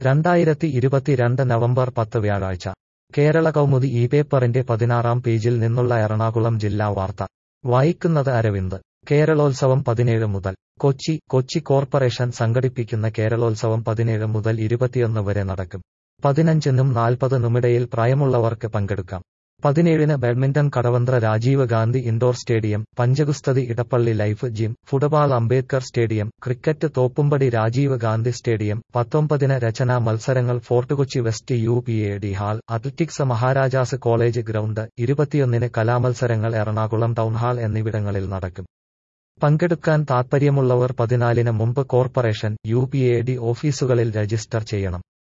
രണ്ടായിരത്തി ഇരുപത്തിരണ്ട് നവംബർ പത്ത് വ്യാഴാഴ്ച കേരള കൗമുദി ഈ പേപ്പറിന്റെ പതിനാറാം പേജിൽ നിന്നുള്ള എറണാകുളം ജില്ലാ വാർത്ത വായിക്കുന്നത് അരവിന്ദ് കേരളോത്സവം പതിനേഴ് മുതൽ കൊച്ചി കൊച്ചി കോർപ്പറേഷൻ സംഘടിപ്പിക്കുന്ന കേരളോത്സവം പതിനേഴ് മുതൽ ഇരുപത്തിയൊന്ന് വരെ നടക്കും പതിനഞ്ചിനും നാൽപ്പതിനുമിടയിൽ പ്രായമുള്ളവർക്ക് പങ്കെടുക്കാം പതിനേഴിന് badminton Kadavanthra Rajiv Gandhi indoor stadium പഞ്ചഗുസ്തതി Edappally life gym football Ambedkar stadium cricket Thoppumpady Rajiv Gandhi stadium പത്തൊമ്പതിന് രചനാ മത്സരങ്ങൾ Fort Kochi west U P A D hall athletics Maharajas college ground ഇരുപത്തിയൊന്നിന് കലാമത്സരങ്ങൾ എറണാകുളം ടൗൺ ഹാൾ എന്നിവിടങ്ങളിൽ നടക്കും പങ്കെടുക്കാൻ താൽപ്പര്യമുള്ളവർ പതിനാലിന് മുമ്പ് corporation U P A D ഓഫീസുകളിൽ രജിസ്റ്റർ ചെയ്യണം